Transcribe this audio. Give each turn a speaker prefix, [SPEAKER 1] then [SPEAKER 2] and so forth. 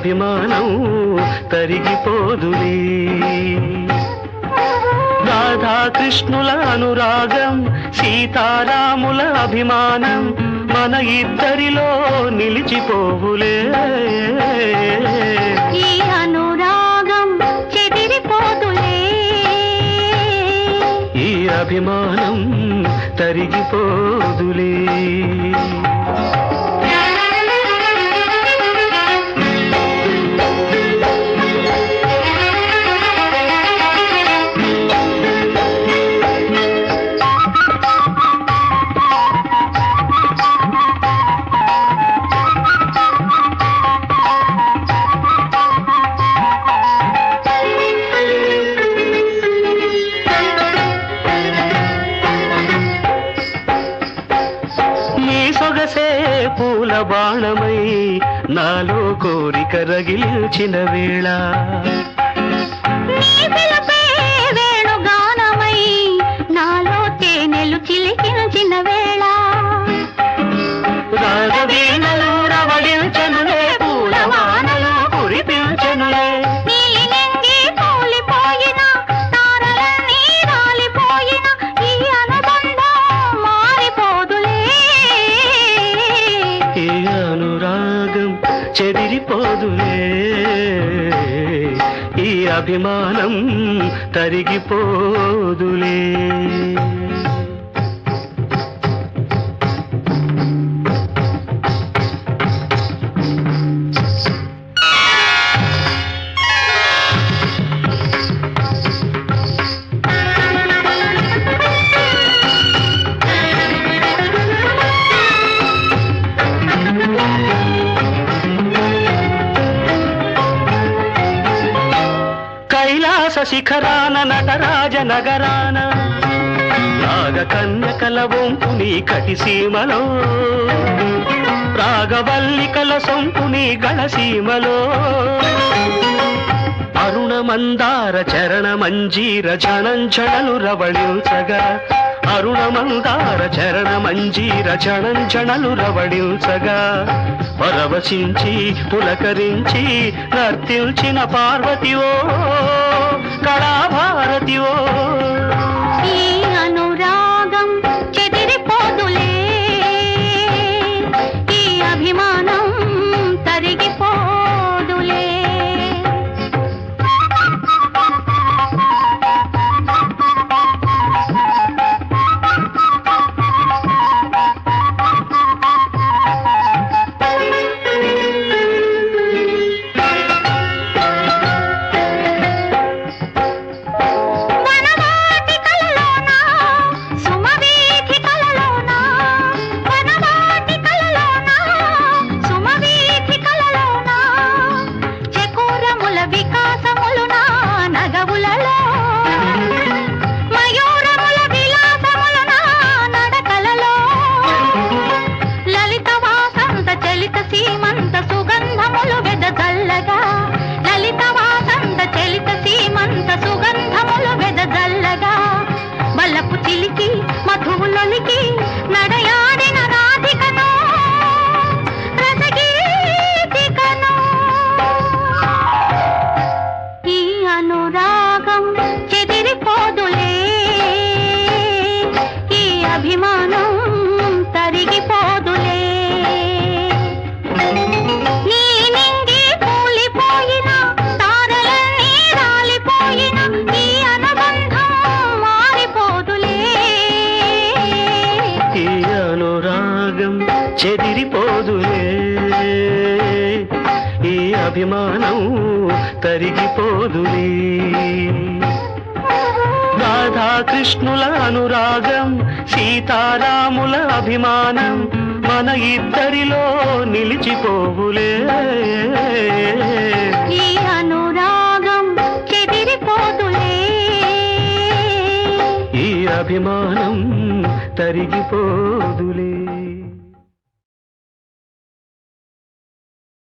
[SPEAKER 1] అభిమానం తరిగిపోదులే రాధాకృష్ణుల అనురాగం సీతారాముల అభిమానం మన ఇద్దరిలో నిలిచిపోవులే
[SPEAKER 2] ఈ అనురాగం చెదిరిపోదులే
[SPEAKER 1] ఈ అభిమానం తరిగిపోదులే నీ సొగసే పూల బాణమై నాలో కోరిక రగిల్చిన వేళ
[SPEAKER 2] నీ పిలుపే వేణుగానమై నాలో తేనెలు చిలికిన వేళ
[SPEAKER 1] రాగవీణలు రవళించనులే పూల వానలు కురిపించనులే
[SPEAKER 2] నీలి నింగి కూలిపోయిన తారలన్నీ రాలిపోయిన ఈ అనుబంధం మారిపోదులే
[SPEAKER 1] ఈ అనురాగం చెదిరిపోదులే ఈ అభిమానం తరిగిపోదులే కైలాస శిఖరాన నటరాజ నగరాన నాగ కన్యకల వంపు నీ కటిసీమలో రాగవల్లికల సొంపు నీ గళసీమలో అరుణ మందార చరణ మంజీర ఝణంఝణలు రవళించగా అరుణ మందార చరణ మంజీర ఝణంఝణలు రవళించగా పరవశించి పులకరించి నర్తించిన పార్వతివో కళాభారతివో
[SPEAKER 2] ఈ అనురాగం చెదిరిపోదులే ఈ అభిమానం తరిగిపోదులే వనవాటి కలలోన సుమవీథి కలలోన వనవాటి కలలోన సుమవీథి కలలోన చకోరముల వికాసములున నగవులలో మయూరముల విలాసములున నడకలలో లలిత వాసంత చలిత సీమంత సుగంధములు వెదజల్లగా లలిత వాసంత చలిత సీమంత సుగంధములు వెదజల్లగా బల్లపు చిలికి మధువులొలికి నడయాడిన రాధికను రసగీతికను ఈ అనురాగం చెదిరిపోదులే ఈ అభిమానం తరిగిపోదులే నీ నింగి కూలిపోయిన తారలన్నీ రాలిపోయిన ఈ అనుబంధం మారిపోదులే
[SPEAKER 1] ఈ అనురాగం చెదిరిపోదులే ఈ అభిమానం తరిగిపోదులే రాధాకృష్ణుల అనురాగం సీతారాముల అభిమానం మన ఇద్దరిలో నిలిచిపోవులే
[SPEAKER 2] ఈ అనురాగం చెదిరిపోదులే
[SPEAKER 1] ఈ అభిమానం తరిగిపోదులే